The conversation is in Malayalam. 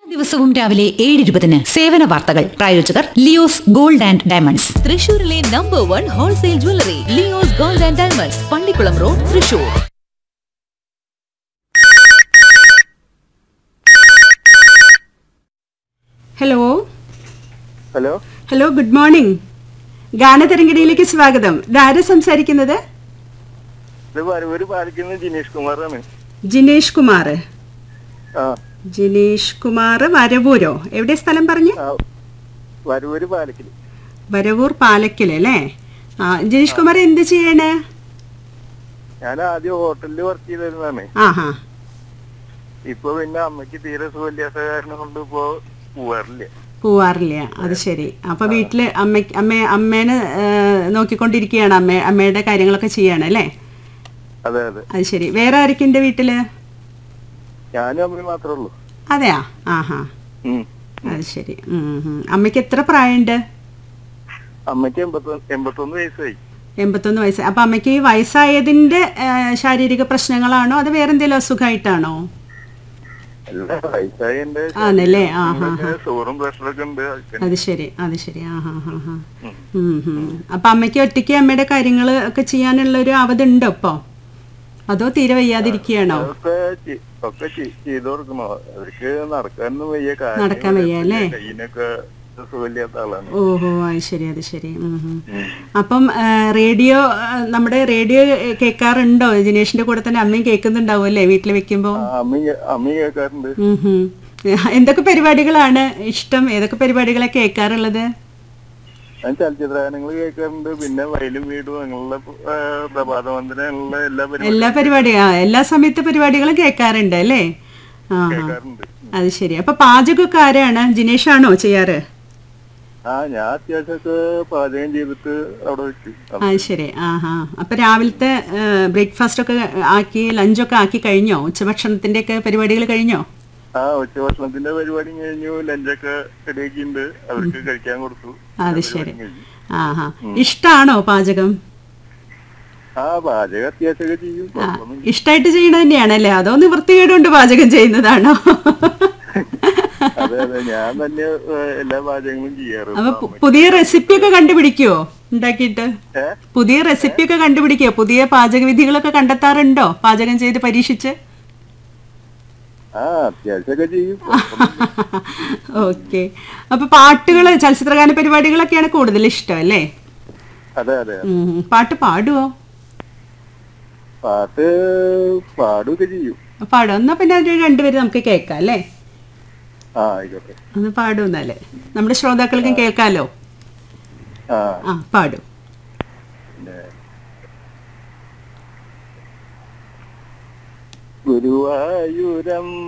ദിവസവും രാവിലെ ഏഴ് ഇരുപതിന് സേവന വാർത്തകൾ പ്രായോജകർ ലിയോസ് ഗോൾഡ് ആൻഡ് ഡയമണ്ട്സ് തൃശൂരിലെ number one wholesale jewellery Leo's gold and diamonds Pallikulam road Thrissur hello hello hello good morning ഗാനതരംഗിണിയിലേക്ക് സ്വാഗതം ഇതാരാ സംസാരിക്കുന്നത് ഇത് വരവൂര് പാലിക്കുന്ന ജിനേഷ് കുമാറാണ് ജിനേഷ് കുമാർ ആ ജിനേഷ് കുമാർ വരവൂരോ എവിടെ സ്ഥലം പറഞ്ഞു ആ, വരവൂര് പാലക്കില് വരവൂർ പാലക്കൽ അല്ലേ ആ ജിനേഷ് കുമാർ എന്ത് ചെയ്യണേ ഞാൻ ആദ്യം ഹോട്ടലിൽ വർക്ക് ചെയ്തിരുന്നതാണ് ആ ഹാ ഇപ്പൊ പിന്നെ അമ്മയ്ക്ക് തീരെ സുഖല്യാസ കാരണം കൊണ്ട് ഇപ്പോ പോവാറില്ല പോവാറില്ല അത് ശരി അപ്പൊ വീട്ടില് അമ്മ അമ്മ അമ്മേനെ ഏ, നോക്കിക്കൊണ്ടിരിക്കുകയാണ് അമ്മ അമ്മയുടെ കാര്യങ്ങളൊക്കെ ചെയ്യാണ് അല്ലേ അതെ അതെ അത് ശരി വേറെ ആരൊക്കെ ഉണ്ട് വീട്ടില് ഞാനും അമ്മയും മാത്രമേ ഉള്ളൂ അതെയാ ആ ഹാ ഉം. അത് ശരി ഉം, ഉം. അമ്മയ്ക്ക് എത്ര പ്രായമുണ്ട് അമ്മയ്ക്ക് എൺപത്തൊന്ന് എൺപത്തൊന്ന് വയസ്സായി എൺപത്തൊന്ന് വയസ്സ് അപ്പൊ അമ്മയ്ക്ക് ഈ വയസ്സായതിന്റെ ആ, ശാരീരിക പ്രശ്നങ്ങളാണോ അത് വേറെ എന്തെങ്കിലും അസുഖമായിട്ടാണോ അല്ല വയസ്സായി എന്റെ ആണല്ലേ ആ ഹാ ഹാ ഷുഗറും പ്രഷറൊക്കെ ഉണ്ട് അതൊക്കെ. അത് ശരി അത് ശരി ആ ഹാ ഹാ ഹാ ഉം, ഉം. അപ്പൊ അമ്മയ്ക്ക് ഒറ്റയ്ക്ക് അമ്മയുടെ കാര്യങ്ങൾ ഒക്കെ ചെയ്യാനുള്ള ഒരു അവധി ഉണ്ടോ ഇപ്പൊ അതോ തീരെ വയ്യാതിരിക്കുകയാണോ അതൊക്കെ ചെ- ഒക്കെ ചെ- ചെയ്തു കൊടുക്കണോ അവർക്ക് നടക്കാനൊന്നും വയ്യ നടക്കാൻ വയ്യ, അല്ലേ? കയ്യിനൊക്കെ സുഖമില്ലാത്ത ആളാണ് ഓഹോ അത് ശരി അത് ശരി ഉം, ഉം. അപ്പം ആ, റേഡിയോ ആ, നമ്മുടെ റേഡിയോ കേൾക്കാറുണ്ടോ ജിനേഷിന്റെ കൂടെ തന്നെ അമ്മയും കേൾക്കുന്നുണ്ടാവും അല്ലേ വീട്ടിൽ വെക്കുമ്പോ ആ, അമ്മ അമ്മ കേൾക്കാറുണ്ട് ഉം ഹും. എന്തൊക്കെ പരിപാടികളാണ് ഇഷ്ടം ഏതൊക്കെ പരിപാടികളെ കേൾക്കാറുള്ളത് ഞാൻ ചലച്ചിത്ര ഗാനങ്ങൾ കേൾക്കാറുണ്ട് പിന്നെ വയലും വീടും അങ്ങനെയുള്ള ആ, പ്രഭാതവന്ദന അങ്ങനെയുള്ള എല്ലാ എല്ലാ പരിപാടികളും പരിപാടിയും ആ എല്ലാ സമയത്തെ പരിപാടികളും കേൾക്കാറുണ്ട് അല്ലേ ആ ആ. കേൾക്കാറുണ്ട് അത് ശരി അപ്പൊ പാചകമൊക്കെ ആരാണ് ജിനേഷാണോ ചെയ്യാറ് ആ ഞാൻ അത്യാവശ്യമൊക്കെ പാചകം ചെയ്തിട്ട് അവിടെ വെച്ചു അത് ശരി ആ ഹാ അപ്പൊ രാവിലത്തെ ബ്രേക്ക്ഫാസ്റ്റ് ഒക്കെ ആക്കി ലഞ്ചൊക്കെ ആക്കി കഴിഞ്ഞോ ഉച്ചഭക്ഷണത്തിന്റെ ഒക്കെ പരിപാടികൾ കഴിഞ്ഞോ ആ ഉച്ചഭക്ഷണത്തിന്റെ പരിപാടി കഴിഞ്ഞു ലഞ്ചൊക്കെ റെഡിയാക്കിയിട്ടുണ്ട് അവർക്ക് കഴിക്കാൻ കൊടുത്തു അത് പരിപാടി ശരി കഴിഞ്ഞു. ആ ഹാ ഇഷ്ടാണോ പാചകം ആ പാചകം അത്യാവശ്യമൊക്കെ ചെയ്യും ആ കുഴപ്പമൊന്നും ഇഷ്ടമായിട്ട് ചെയ്യണത് തന്നെയാണല്ലേ അതോ നിവൃത്തികേട് കൊണ്ട് പാചകം ചെയ്യുന്നതാണോ അതെ അതെ ഞാൻ തന്നെ ഏ, എല്ലാ പാചകങ്ങളും ചെയ്യാറ് അപ്പൊ പു- പുതിയ റെസിപ്പി ഒക്കെ കണ്ടുപിടിക്കുവോ ഉണ്ടാക്കിയിട്ട് ഏ? പുതിയ റെസിപ്പി ഒക്കെ കണ്ടുപിടിക്കുവോ പുതിയ പാചക വിധികളൊക്കെ കണ്ടെത്താറുണ്ടോ പാചകം ചെയ്ത് പരീക്ഷിച്ച് ആ അത്യാവശ്യമൊക്കെ ചെയ്യും കുഴപ്പമൊന്നുമില്ല. ഓക്കെ അപ്പൊ പാട്ടുകള് ചലച്ചിത്രഗാന പരിപാടികളൊക്കെയാണ് കൂടുതൽ ഇഷ്ടം അല്ലേ അതെ അതെ ഉം. പാട്ട് പാടുവോ പാട്ട് പാടുകയൊക്കെ ചെയ്യും പാടും എന്നാ പിന്നെ ഒരു രണ്ടുപേരും നമുക്ക് കേൾക്കാം അല്ലേ ആ ആയിക്കോട്ടെ ഒന്ന് പാടും എന്നാല് നമ്മുടെ ശ്രോതാക്കൾക്കും കേൾക്കാലോ ആ ആ പാടും പിന്നെ ഗുരുവായൂരം